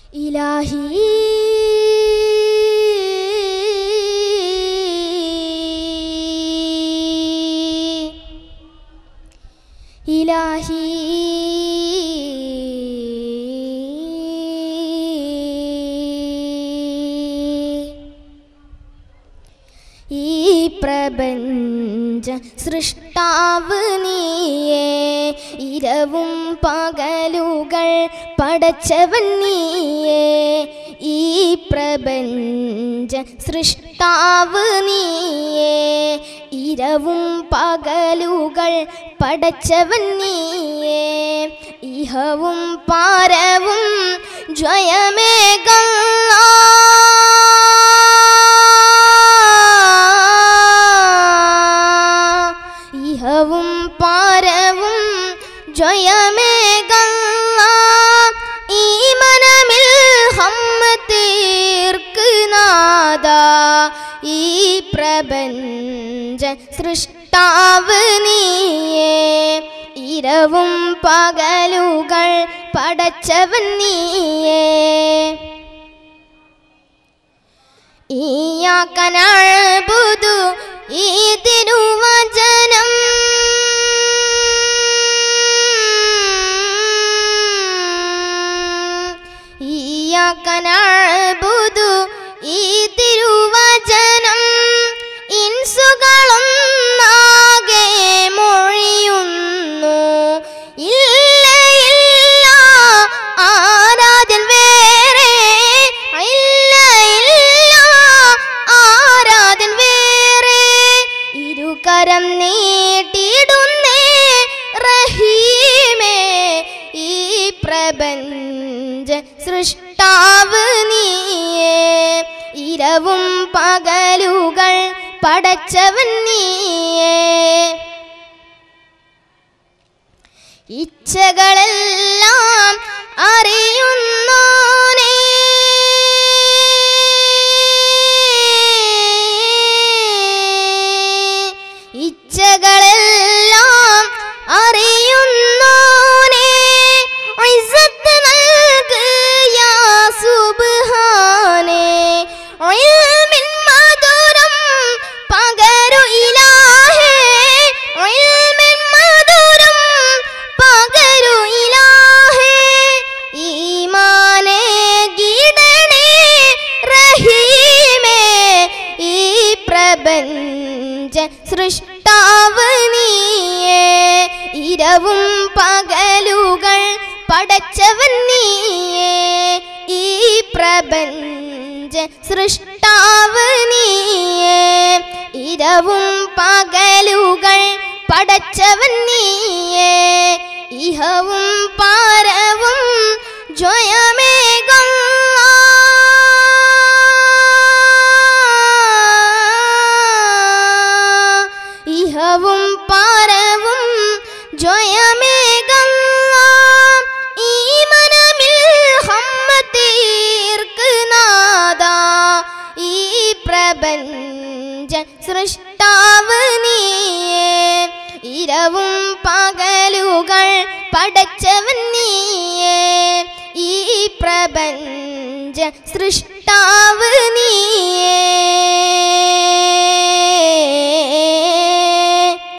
ഇലാഹി ഇലാഹി ഈ പ്രപഞ്ച സൃഷ്ടാവ് നീയേ ഇരവും പകലുകൾ പടച്ചവൻ നീയേ ഈ പ്രപഞ്ച സൃഷ്ടാവ് നീയേ ഇരവും പകലുകൾ പടച്ചവൻ നീയേ ഇഹവും പാരവും ജയമേകല്ല ഇഹവും പാരവും ജയമേകല്ല ഈ മനമിൽ ഹമ്മ തീർക്ക് നാദ ഈ പ്രപഞ്ച സൃഷ്ടാവ് നീയേ ഇരവും പകലുകൾ പടച്ചവൻ നീയേ إياك نعبد إيدن وجنم إياك نعبد إيدن وجنم ഇൻസുകളൊന്നാകെ മൊഴിയുന്നു ഇല്ല ഇല്ല ആരാധ്യൻ വേറെ ഇല്ല ഇല്ല ആരാധ്യൻ വേറെ ഇരുകരം നീട്ടിടുന്നേ റഹീമേ ഈ പ്രപഞ്ച സൃഷ്ടാവ് നീയേ ഇരവും പകലുകൾ പടച്ചവൻ നീയേ ഇച്ഛകളെല്ലാം അറിയുന്നോനേ ഇച്ഛകളെല്ലാം അറിയുന്നോനേ ഇസ്സത്ത് നൽക് യാ സുബ്ഹാനേ ഇൽമിൻ മധുരം പകരു ഇലാഹേ ഇൽമിൻ മധുരം പകരു ഇലാഹേ ഈമാനേ ഗീടണേ റഹീമേ ഈ പ്രപഞ്ച സൃഷ്ടാവ് നീയേ ഇരവും പകലുകൾ പടച്ചവൻ നീയേ ഈ പ്രപഞ്ച സൃഷ്ടാവ് നീയേ ഇരവും പകലുകൾ പടച്ചവൻ നീയേ ഇഹവും പാരവും ജയമേകം ഇഹവും പാരവും ജയമേകം ഈ മനമിൽ ഹമ്മ തീർക്ക് നാദ ഈ പ്രപഞ്ച സൃഷ്ടാവ് നീയേ ഇരവും പകലുകൾ പടച്ചവൻ നീയേ ഈ പ്രപഞ്ച സൃഷ്ടാവ് നീയേ